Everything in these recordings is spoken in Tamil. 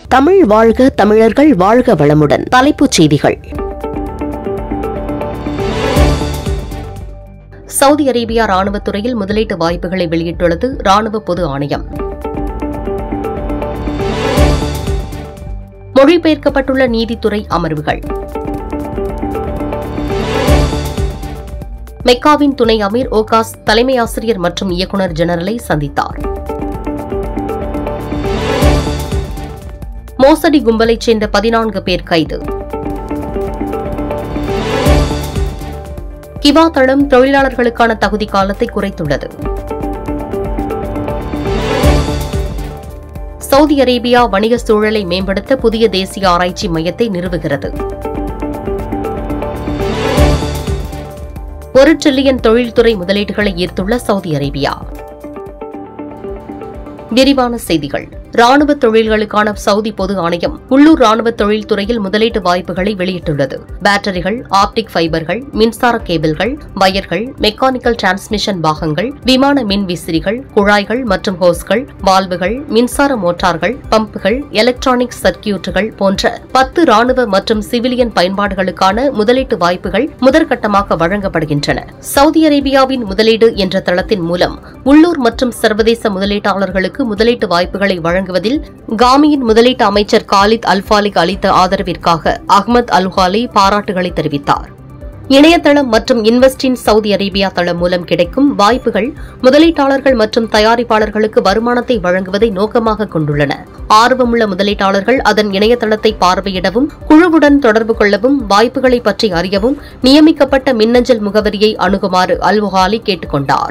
தமிழ் வாழ்க தமிழர்கள் வாழ்க வளமுடன் தலைப்புச் செய்திகள் சவுதி அரேபியா ராணுவத் துறையில் முதலீட்டு வாய்ப்புகளை வெளியிட்டுள்ளது ராணுவ பொது ஆணையம் மொழிபெயர்க்கப்பட்டுள்ள நீதித்துறை அமர்வுகள் மெக்காவின் துணை அமீர் ஓகாஸ் தலைமை ஆசிரியர் மற்றும் இயக்குநர் ஜெனரலை சந்தித்தார் மோசடி கும்பலைச் சேர்ந்த பதினான்கு பேர் கைது கிவா தளம் தொழிலாளர்களுக்கான தகுதி காலத்தை குறைத்துள்ளது சவுதி அரேபியா வணிக சூழலை மேம்படுத்த புதிய தேசிய ஆராய்ச்சி மையத்தை நிறுவுகிறது ஒரு டிரில்லியன் தொழில்துறை முதலீடுகளை ஈர்த்துள்ள சவுதி அரேபியா விரிவான செய்திகள் ராணுவ தொழில்களுக்கான சவுதி பொது ஆணையம் உள்ளூர் ராணுவ தொழில்துறையில் முதலீட்டு வாய்ப்புகளை வெளியிட்டுள்ளது பேட்டரிகள் ஆப்டிக் ஃபைபர்கள் மின்சார கேபிள்கள் வயர்கள் மெக்கானிக்கல் டிரான்ஸ்மிஷன் பாகங்கள் விமான மின் விசிறிகள் குழாய்கள் மற்றும் ஹோஸ்கள் வால்வுகள் மின்சார மோட்டார்கள் பம்புகள் எலக்ட்ரானிக் சர்க்கியூட்டுகள் போன்ற பத்து ராணுவ மற்றும் சிவிலியன் பயன்பாடுகளுக்கான முதலீட்டு வாய்ப்புகள் முதற்கட்டமாக வழங்கப்படுகின்றன சவுதி அரேபியாவின் முதலீடு என்ற தளத்தின் மூலம் உள்ளூர் மற்றும் சர்வதேச முதலீட்டாளர்களுக்கு முதலீட்டு வாய்ப்புகளை வழங்குவதில் காமியின் முதலீட்டு அமைச்சர் காலித் அல்பாலிக் அளித்த ஆதரவிற்காக அஹ்மத் அல்ஹாலி பாராட்டுகளை தெரிவித்தார் இணையதளம் மற்றும் இன்வெஸ்டின் சவுதி அரேபியா தளம் மூலம் கிடைக்கும் வாய்ப்புகள் முதலீட்டாளர்கள் மற்றும் தயாரிப்பாளர்களுக்கு வருமானத்தை வழங்குவதை நோக்கமாக கொண்டுள்ளன ஆர்வமுள்ள முதலீட்டாளர்கள் அதன் இணையதளத்தை பார்வையிடவும் குழுவுடன் தொடர்பு கொள்ளவும் வாய்ப்புகளை பற்றி அறியவும் நியமிக்கப்பட்ட மின்னஞ்சல் முகவரியை அணுகுமாறு அல்வுஹாலி கேட்டுக் கொண்டார்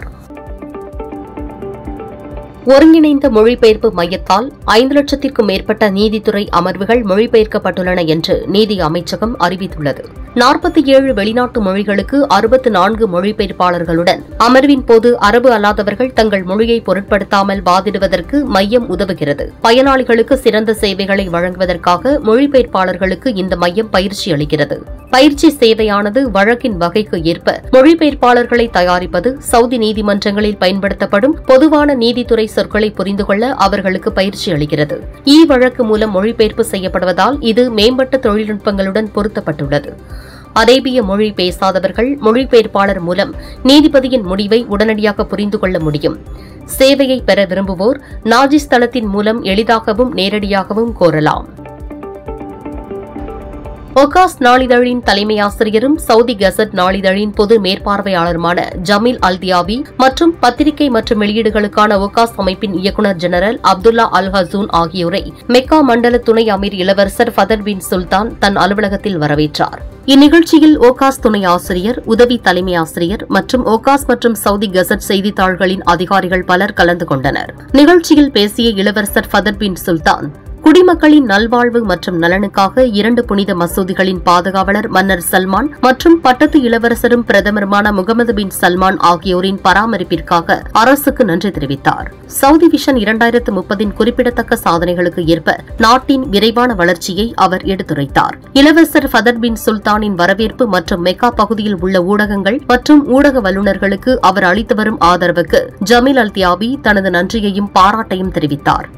ஒருங்கிணைந்த மொழிபெயர்ப்பு மையத்தால் ஐந்து லட்சத்திற்கும் மேற்பட்ட நீதித்துறை அமர்வுகள் மொழிபெயர்க்கப்பட்டுள்ளன என்று நீதி அமைச்சகம் அறிவித்துள்ளது நாற்பத்தி ஏழு வெளிநாட்டு மொழிகளுக்கு அறுபத்து நான்கு மொழிபெயர்ப்பாளர்களுடன் அமர்வின் போது அரபு அல்லாதவர்கள் தங்கள் மொழியை பொருட்படுத்தாமல் வாதிடுவதற்கு மையம் உதவுகிறது பயனாளிகளுக்கு சிறந்த சேவைகளை வழங்குவதற்காக மொழிபெயர்ப்பாளர்களுக்கு இந்த மையம் பயிற்சி அளிக்கிறது பயிற்சி சேவையானது வழக்கின் வகைக்கு ஏற்ப மொழிபெயர்ப்பாளர்களை தயாரிப்பது சவுதி நீதிமன்றங்களில் பயன்படுத்தப்படும் பொதுவான நீதித்துறை சொற்களை புரிந்து கொள்ள அவர்களுக்கு பயிற்சி அளிக்கிறது இ வழக்கு மூலம் மொழிபெயர்ப்பு செய்யப்படுவதால் இது மேம்பட்ட தொழில்நுட்பங்களுடன் பொருத்தப்பட்டுள்ளது அரேபிய மொழி பேசாதவர்கள் மொழிபெயர்ப்பாளர் மூலம் நீதிபதியின் முடிவை உடனடியாக புரிந்து கொள்ள முடியும் சேவையை பெற விரும்புவோர் நாஜிஸ் தளத்தின் மூலம் எளிதாகவும் நேரடியாகவும் கோரலாம் ஒகாஸ் நாளிதழின் தலைமை ஆசிரியரும் சவுதி கசட் நாளிதழின் பொது மேற்பார்வையாளருமான ஜமீல் அல்தியாவி மற்றும் பத்திரிகை மற்றும் வெளியீடுகளுக்கான ஒகாஸ் அமைப்பின் இயக்குநர் ஜெனரல் அப்துல்லா அல் ஹசூன் ஆகியோரை மெக்கா மண்டல துணை அமீர் இளவரசர் ஃபதர் பின் சுல்தான் தன் அலுவலகத்தில் வரவேற்றார் இந்நிகழ்ச்சியில் ஓகாஸ் துணை ஆசிரியர் உதவி தலைமை ஆசிரியர் மற்றும் ஓகாஸ் மற்றும் சவுதி கசட் செய்தித்தாள்களின் அதிகாரிகள் பலர் கலந்து கொண்டனர் நிகழ்ச்சியில் பேசிய இளவரசர் ஃபதர் பின் சுல்தான் குடிமக்களின் நல்வாழ்வு மற்றும் நலனுக்காக இரண்டு புனித மசூதிகளின் பாதுகாவலர் மன்னர் சல்மான் மற்றும் பட்டத்து இளவரசரும் பிரதமருமான முகமது பின் சல்மான் ஆகியோரின் பராமரிப்பிற்காக அரசுக்கு நன்றி தெரிவித்தார் சவுதி விஷன் இரண்டாயிரத்து முப்பதின் குறிப்பிடத்தக்க சாதனைகளுக்கு ஏற்ப நாட்டின் விரைவான வளர்ச்சியை அவர் எடுத்துரைத்தார் இளவரசர் ஃபதர் பின் சுல்தானின் வரவேற்பு மற்றும் மெக்கா பகுதியில் உள்ள ஊடகங்கள் மற்றும் ஊடக வல்லுநர்களுக்கு அவர் அளித்து வரும் ஆதரவுக்கு ஜமீல் அல் தியாபி தனது நன்றியையும் பாராட்டையும் தெரிவித்தார்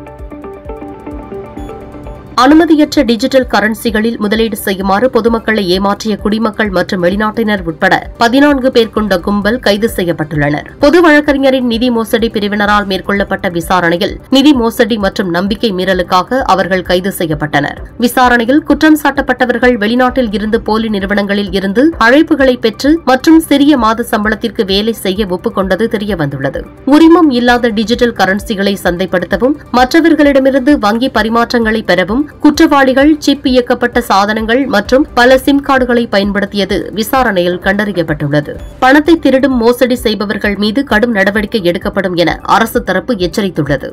அனுமதியற்ற டிஜிட்டல் கரன்சிகளில் முதலீடு செய்யுமாறு பொதுமக்களை ஏமாற்றிய குடிமக்கள் மற்றும் வெளிநாட்டினர் உட்பட பதினான்கு பேர் கொண்ட கும்பல் கைது செய்யப்பட்டுள்ளனர் பொது வழக்கறிஞரின் நிதி மோசடி பிரிவினரால் மேற்கொள்ளப்பட்ட விசாரணையில் நிதி மோசடி மற்றும் நம்பிக்கை மீறலுக்காக அவர்கள் கைது செய்யப்பட்டனர் விசாரணையில் குற்றம் சாட்டப்பட்டவர்கள் வெளிநாட்டில் இருந்து போலி நிறுவனங்களில் இருந்து அழைப்புகளை பெற்று மற்றும் சிறிய மாத சம்பளத்திற்கு வேலை செய்ய ஒப்புக்கொண்டது தெரியவந்துள்ளது உரிமம் இல்லாத டிஜிட்டல் கரன்சிகளை சந்தைப்படுத்தவும் மற்றவர்களிடமிருந்து வங்கி பரிமாற்றங்களை பெறவும் குற்றவாளிகள் சிப் இயக்கப்பட்ட சாதனங்கள் மற்றும் பல சிம் கார்டுகளை பயன்படுத்தியது விசாரணையில் கண்டறியப்பட்டுள்ளது பணத்தை திருடும் மோசடி செய்பவர்கள் மீது கடும் நடவடிக்கை எடுக்கப்படும் என அரசு தரப்பு எச்சரித்துள்ளது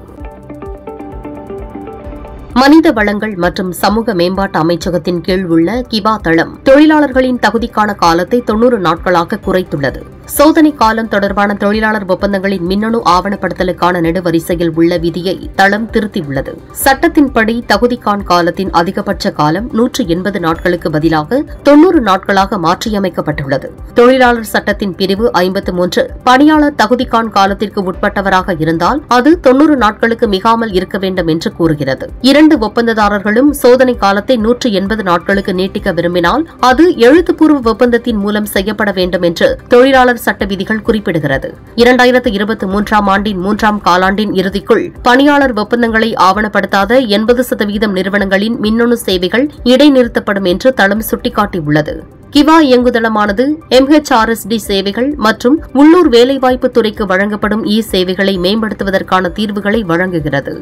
மனித வளங்கள் மற்றும் சமூக மேம்பாட்டு அமைச்சகத்தின் கீழ் உள்ள கிபா தளம் தொழிலாளர்களின் தகுதிக்கான காலத்தை தொன்னூறு நாட்களாக குறைத்துள்ளது சோதனை காலம் தொடர்பான தொழிலாளர் ஒப்பந்தங்களின் மின்னணு ஆவணப்படுத்தலுக்கான நெடுவரிசையில் உள்ள விதியை தளம் திருத்தியுள்ளது சட்டத்தின்படி தகுதிக்கான் காலத்தின் அதிகபட்ச காலம் நூற்று எண்பது நாட்களுக்கு பதிலாக தொன்னூறு நாட்களாக மாற்றியமைக்கப்பட்டுள்ளது தொழிலாளர் சட்டத்தின் பிரிவு ஐம்பத்து மூன்று பணியாளர் தகுதிக்கான் காலத்திற்கு உட்பட்டவராக இருந்தால் அது தொன்னூறு நாட்களுக்கு மிகாமல் இருக்க வேண்டும் என்று கூறுகிறது இரண்டு ஒப்பந்ததாரர்களும் சோதனை காலத்தை நூற்று எண்பது நாட்களுக்கு நீட்டிக்க விரும்பினால் அது எழுத்துப்பூர்வ ஒப்பந்தத்தின் மூலம் செய்யப்பட வேண்டும் என்று தொழிலாளர் சட்ட விதிகள் குறிப்பிடுகிறது இரண்டாயிரத்து இருபத்தி மூன்றாம் ஆண்டின் மூன்றாம் காலாண்டின் இறுதிக்குள் பணியாளர் ஒப்பந்தங்களை ஆவணப்படுத்தாத எண்பது சதவீதம் நிறுவனங்களின் மின்னணு சேவைகள் இடைநிறுத்தப்படும் என்று தளம் சுட்டிக்காட்டியுள்ளது கிவா இயங்குதளமானது எம்ஹெச்ஆர்எஸ்டி சேவைகள் மற்றும் உள்ளூர் வேலைவாய்ப்பு துறைக்கு வழங்கப்படும் இ சேவைகளை மேம்படுத்துவதற்கான தீர்வுகளை வழங்குகிறது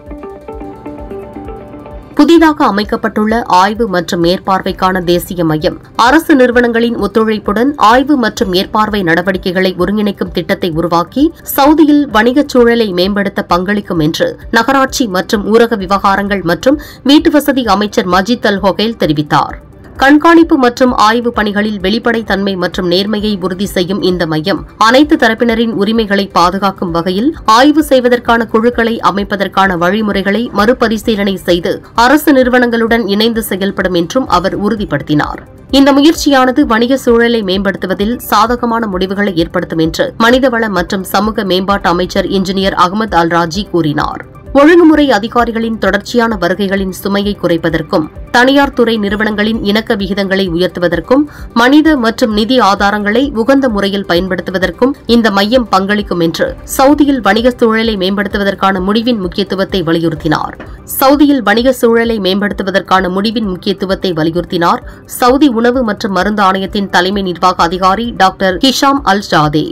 புதிதாக அமைக்கப்பட்டுள்ள ஆய்வு மற்றும் மேற்பார்வைக்கான தேசிய மையம் அரசு நிறுவனங்களின் ஒத்துழைப்புடன் ஆய்வு மற்றும் மேற்பார்வை நடவடிக்கைகளை ஒருங்கிணைக்கும் திட்டத்தை உருவாக்கி சவுதியில் வணிகச் சூழலை மேம்படுத்த பங்களிக்கும் என்று நகராட்சி மற்றும் ஊரக விவகாரங்கள் மற்றும் வீட்டுவசதி அமைச்சர் மஜித் அல் ஹொகேல் தெரிவித்தார் கண்காணிப்பு மற்றும் ஆய்வு பணிகளில் வெளிப்படைத்தன்மை மற்றும் நேர்மையை உறுதி செய்யும் இந்த மையம் அனைத்து தரப்பினரின் உரிமைகளை பாதுகாக்கும் வகையில் ஆய்வு செய்வதற்கான குழுக்களை அமைப்பதற்கான வழிமுறைகளை மறுபரிசீலனை செய்து அரசு நிறுவனங்களுடன் இணைந்து செயல்படும் என்றும் அவர் உறுதிப்படுத்தினார் இந்த முயற்சியானது வணிக சூழலை மேம்படுத்துவதில் சாதகமான முடிவுகளை ஏற்படுத்தும் என்று மனிதவள மற்றும் சமூக மேம்பாட்டு அமைச்சர் இன்ஜினியர் அகமது அல்ராஜி கூறினார் ஒழுங்குமுறை அதிகாரிகளின் தொடர்ச்சியான வருகைகளின் சுமையை குறைப்பதற்கும் தனியார் துறை நிறுவனங்களின் இணக்க விகிதங்களை உயர்த்துவதற்கும் மனித மற்றும் நிதி ஆதாரங்களை உகந்த முறையில் பயன்படுத்துவதற்கும் இந்த மையம் பங்களிக்கும் என்று சவுதியில் வணிக சூழலை மேம்படுத்துவதற்கான முடிவின் முக்கியத்துவத்தை வலியுறுத்தினார் சவுதியில் வணிக சூழலை மேம்படுத்துவதற்கான முடிவின் முக்கியத்துவத்தை வலியுறுத்தினார் சவுதி உணவு மற்றும் மருந்து ஆணையத்தின் தலைமை நிர்வாக அதிகாரி doctor Hisham Al Jadhey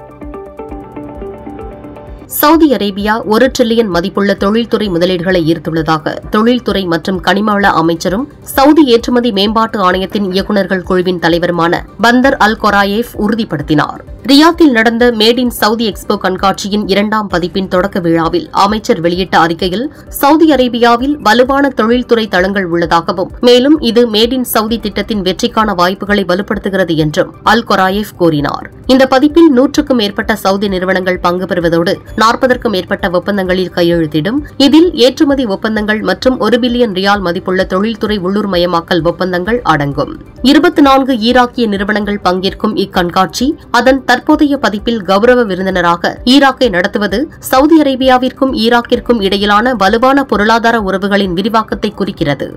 Saudi Arabia ஒரு டிரில்லியன் மதிப்புள்ள தொழில்துறை முதலீடுகளை ஈர்த்துள்ளதாக தொழில்துறை மற்றும் கனிமவள அமைச்சரும் சவுதி ஏற்றுமதி மேம்பாட்டு ஆணையத்தின் இயக்குநர்கள் குழுவின் தலைவருமான பந்தர் அல் கொராயேஃப் உறுதிப்படுத்தினார் ரியாத்தில் நடந்த மேட் இன் சவுதி எக்ஸ்போ கண்காட்சியின் இரண்டாம் பதிப்பின் தொடக்க விழாவில் அமைச்சர் வெளியிட்ட அறிக்கையில் சவுதி அரேபியாவில் வலுவான தொழில்துறை தளங்கள் உள்ளதாகவும் மேலும் இது மேட் இன் சவுதி திட்டத்தின் வெற்றிக்கான வாய்ப்புகளை வலுப்படுத்துகிறது என்றும் அல் கொராயேஃப் கூறினார் இந்த பதிப்பில் நூற்றுக்கும் மேற்பட்ட சவுதி நிறுவனங்கள் பங்கு பெறுவதோடு நாற்பதற்கும் மேற்பட்ட ஒப்பந்தங்களில் கையெழுத்திடும் இதில் ஏற்றுமதி ஒப்பந்தங்கள் மற்றும் ஒரு பில்லியன் ரியால் மதிப்புள்ள தொழில்துறை உள்ளூர் மயமாக்கல் ஒப்பந்தங்கள் அடங்கும் இருபத்தி நான்கு ஈராக்கிய நிறுவனங்கள் பங்கேற்கும் இக்கண்காட்சி அதன் தற்போதைய பதிப்பில் கௌரவ விருந்தினராக ஈராக்கை நடத்துவது சவுதி அரேபியாவிற்கும் ஈராக்கிற்கும் இடையிலான வலுவான பொருளாதார உறவுகளின் விரிவாக்கத்தை குறிக்கிறது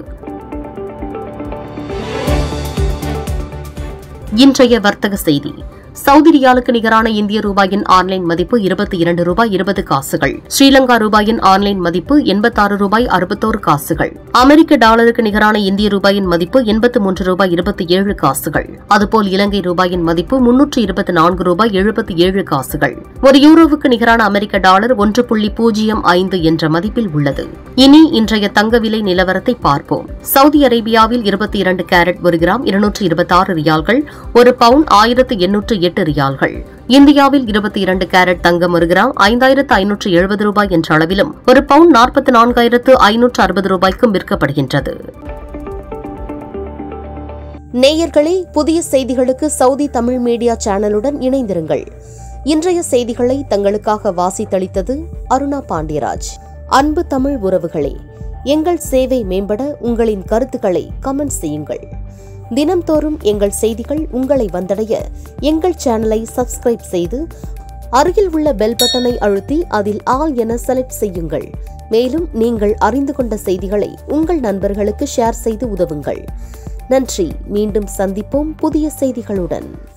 இன்றைய வர்த்தக செய்தி சவுதி ரியாலுக்கு நிகரான இந்திய ரூபாயின் ஆன்லைன் மதிப்பு இருபத்தி இரண்டு ரூபாய் இருபது காசுகள் ஸ்ரீலங்கா ரூபாயின் ஆன்லைன் மதிப்பு எண்பத்தாறு ரூபாய் அறுபத்தோரு காசுகள் அமெரிக்க டாலருக்கு நிகரான இந்திய ரூபாயின் மதிப்பு எண்பத்து மூன்று ரூபாய் இருபத்தி ஏழு காசுகள் அதுபோல் இலங்கை ரூபாயின் மதிப்பு முன்னூற்று இருபத்தி நான்கு ரூபாய் எழுபத்தி ஏழு காசுகள் ஒரு யூரோவுக்கு நிகரான அமெரிக்க டாலர் ஒன்று புள்ளி பூஜ்ஜியம் ஐந்து என்ற மதிப்பில் உள்ளது இனி இன்றைய தங்க விலை நிலவரத்தை பார்ப்போம் சவுதி அரேபியாவில் இருபத்தி இரண்டு கேரட் ஒரு கிராம் இருநூற்று இருபத்தாறு ரியால்கள் ஒரு பவுன் ஆயிரத்து எண்ணூற்று எட்டு ரியால்கள் இந்தியாவில் இருபத்தி இரண்டு கேரட் தங்கம் ஒரு கிராம் ஐந்தாயிரத்து ஐநூற்று எழுபது ரூபாய் என்ற அளவிலும் ஒரு பவுன் நாற்பத்தி நான்காயிரத்து ஐநூற்று அறுபது ரூபாய்க்கும் விற்கப்படுகின்றது நேயர்களே புதிய செய்திகளுக்கு சவுதி தமிழ் மீடியா சேனலுடன் இணைந்திருங்கள் இன்றைய செய்திகளை தங்களுக்காக வாசித்தளித்தது அருணா பாண்டியராஜ் அன்பு தமிழ் உறவுகளே எங்கள் சேவை மேம்பட உங்களின் கருத்துக்களை கமெண்ட் செய்யுங்கள் தினம்தோறும் எங்கள் செய்திகள் உங்களை வந்தடைய எங்கள் சேனலை சப்ஸ்கிரைப் செய்து அருகில் உள்ள பெல் பட்டனை அழுத்தி அதில் ஆல் என செலக்ட் செய்யுங்கள் மேலும் நீங்கள் அறிந்து கொண்ட செய்திகளை உங்கள் நண்பர்களுக்கு ஷேர் செய்து உதவுங்கள் நன்றி மீண்டும் சந்திப்போம் புதிய செய்திகளுடன்